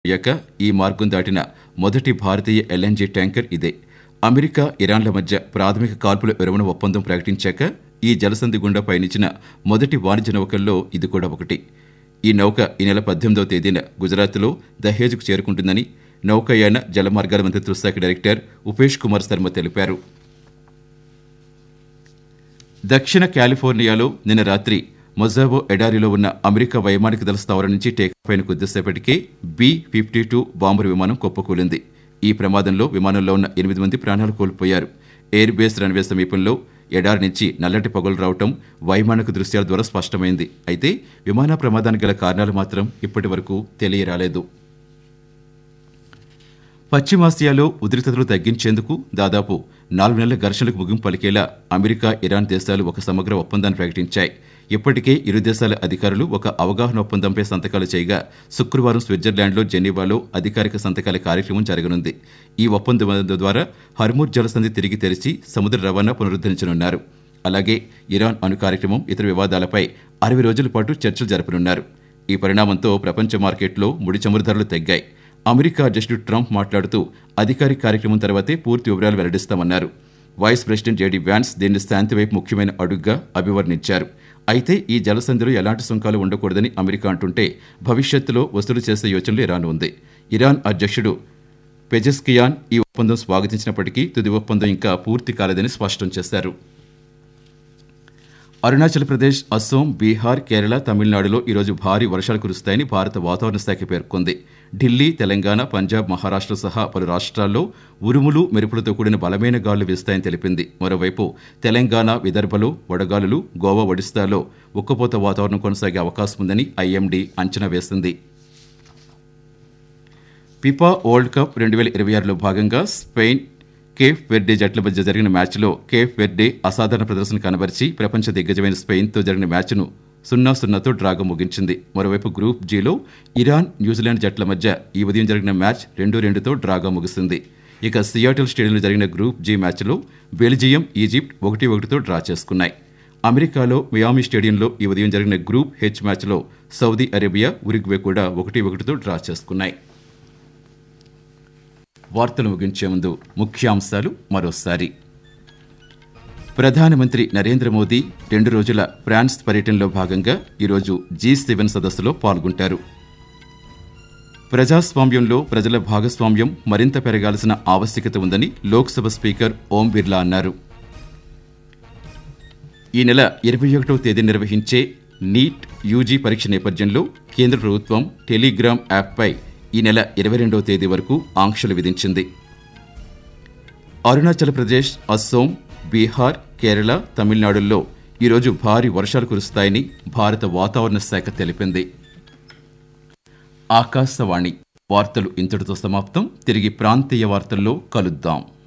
అయ్యాక ఈ మార్గం దాటిన మొదటి భారతీయ ఎల్ఎన్జీ ట్యాంకర్ ఇదే అమెరికా ఇరాన్ల మధ్య ప్రాథమిక కాల్పుల విరమణ ఒప్పందం ప్రకటించాక ఈ జలసంధి గుండా పయనించిన మొదటి వాణిజ్య నౌకల్లో ఇది కూడా ఒకటి ఈ నౌక ఈ నెల పద్దెనిమిదవ తేదీన గుజరాత్లో దహేజ్కు చేరుకుంటుందని నౌకాయాన జలమార్గాల మంత్రిత్వ శాఖ డైరెక్టర్ ఉపేష్ కుమార్ శర్మ తెలిపారు దక్షిణ కాలిఫోర్నియాలో నిన్న రాత్రి మొజాబో ఎడారిలో ఉన్న అమెరికా వైమానిక దళ స్థావరం నుంచి టేకాఫ్ అయిన కొద్దిసేపటికే బి ఫిఫ్టీ టూ బాంబర్ విమానం కుప్పకూలింది ఈ ప్రమాదంలో విమానంలో ఉన్న ఎనిమిది మంది ప్రాణాలు కోల్పోయారు ఎయిర్ బేస్ రన్వే సమీపంలో ఎడారి నుంచి నల్లటి పొగలు రావటం వైమానిక దృశ్యాల ద్వారా స్పష్టమైంది అయితే విమాన ప్రమాదానికి గల కారణాలు మాత్రం ఇప్పటి వరకు తెలియరాలేదు పశ్చిమాసియాలో ఉద్రిక్తతలు తగ్గించేందుకు దాదాపు నాలుగు నెలల ఘర్షణలకు ముగింపు పలికేలా అమెరికా ఇరాన్ దేశాలు ఒక సమగ్ర ఒప్పందాన్ని ప్రకటించాయి ఇప్పటికే ఇరు దేశాల అధికారులు ఒక అవగాహన ఒప్పందంపై సంతకాలు చేయగా శుక్రవారం స్విట్జర్లాండ్లో జెనీవాలో అధికారిక సంతకాల కార్యక్రమం జరగనుంది ఈ ఒప్పందం ద్వారా హర్మూర్ జలసంధి తిరిగి తెరిచి సముద్ర రవాణా పునరుద్ధరించనున్నారు అలాగే ఇరాన్ అణు కార్యక్రమం ఇతర వివాదాలపై అరవై రోజుల పాటు చర్చలు జరపనున్నారు ఈ పరిణామంతో ప్రపంచ మార్కెట్లో ముడి చమురు ధరలు తగ్గాయి అమెరికా అధ్యక్షుడు ట్రంప్ మాట్లాడుతూ అధికారిక కార్యక్రమం తర్వాతే పూర్తి వివరాలు వెల్లడిస్తామన్నారు వైస్ ప్రెసిడెంట్ జేడీ వ్యాన్స్ దీన్ని శాంతి వైపు ముఖ్యమైన అడుగ్గా అభివర్ణించారు అయితే ఈ జలసంధిలో ఎలాంటి సుంకాలు ఉండకూడదని అమెరికా అంటుంటే భవిష్యత్తులో వసూలు చేసే యోచనలు ఇరాన్ ఉంది ఇరాన్ అధ్యక్షుడు పెజెస్కియాన్ ఈ ఒప్పందం స్వాగతించినప్పటికీ తుది ఒప్పందం ఇంకా పూర్తి కాలేదని స్పష్టం చేశారు అరుణాచల్ ప్రదేశ్ అస్సోం బీహార్ కేరళ తమిళనాడులో ఈరోజు భారీ వర్షాలు కురుస్తాయని భారత వాతావరణ శాఖ పేర్కొంది ఢిల్లీ తెలంగాణ పంజాబ్ మహారాష్ట్ర సహా పలు రాష్ట్రాల్లో ఉరుములు మెరుపులతో కూడిన బలమైన గాలులు వీస్తాయని తెలిపింది మరోవైపు తెలంగాణ విదర్భలో వడగాలులు గోవా ఒడిస్తాలో ఉక్కపోత వాతావరణం కొనసాగే అవకాశం ఉందని ఐఎండీ అంచనా వేసింది పిపా వరల్డ్ కప్ రెండు వేల ఇరవై ఆరులో భాగంగా స్పెయిన్ కేఫ్ వెర్డే జట్ల మధ్య జరిగిన మ్యాచ్లో కేఫ్ వెర్డే అసాధారణ ప్రదర్శన కనబరిచి ప్రపంచ దిగ్గజమైన స్పెయిన్తో జరిగిన మ్యాచ్ను సున్నా సున్నాతో డ్రాగా ముగించింది మరోవైపు గ్రూప్ జీలో ఇరాన్ న్యూజిలాండ్ జట్ల మధ్య ఈ ఉదయం జరిగిన మ్యాచ్ రెండు రెండుతో డ్రాగా ముగిసింది ఇక సియాటిల్ స్టేడియంలో జరిగిన గ్రూప్ జీ మ్యాచ్లో బెల్జియం ఈజిప్ట్ ఒకటి ఒకటితో డ్రా చేసుకున్నాయి అమెరికాలో మియామి స్టేడియంలో ఈ ఉదయం జరిగిన గ్రూప్ హెచ్ మ్యాచ్లో సౌదీ అరేబియా ఉరిగ్వే కూడా ఒకటి ఒకటితో డ్రా చేసుకున్నాయి వార్తలు ముగించే ముందు ముఖ్యాంశాలు మరోసారి ప్రధానమంత్రి నరేంద్ర మోదీ రెండు రోజుల ఫ్రాన్స్ పర్యటనలో భాగంగా ఈరోజు జీ సెవెన్ సదస్సులో పాల్గొంటారు ప్రజాస్వామ్యంలో ప్రజల భాగస్వామ్యం మరింత పెరగాల్సిన ఆవశ్యకత ఉందని లోక్సభ స్పీకర్ ఓం బిర్లా అన్నారు ఈ నెల ఇరవై ఒకటవ తేదీ నిర్వహించే నీట్ యూజీ పరీక్ష నేపథ్యంలో కేంద్ర ప్రభుత్వం టెలిగ్రామ్ యాప్పై ఈ నెల ఇరవై రెండవ తేదీ వరకు ఆంక్షలు విధించింది అరుణాచల్ ప్రదేశ్ అస్సోం బీహార్ కేరళ తమిళనాడుల్లో ఈరోజు భారీ వర్షాలు కురుస్తాయని భారత వాతావరణ శాఖ తెలిపింది ఆకాశవాణి వార్తలు ఇంతటితో సమాప్తం తిరిగి ప్రాంతీయ వార్తల్లో కలుద్దాం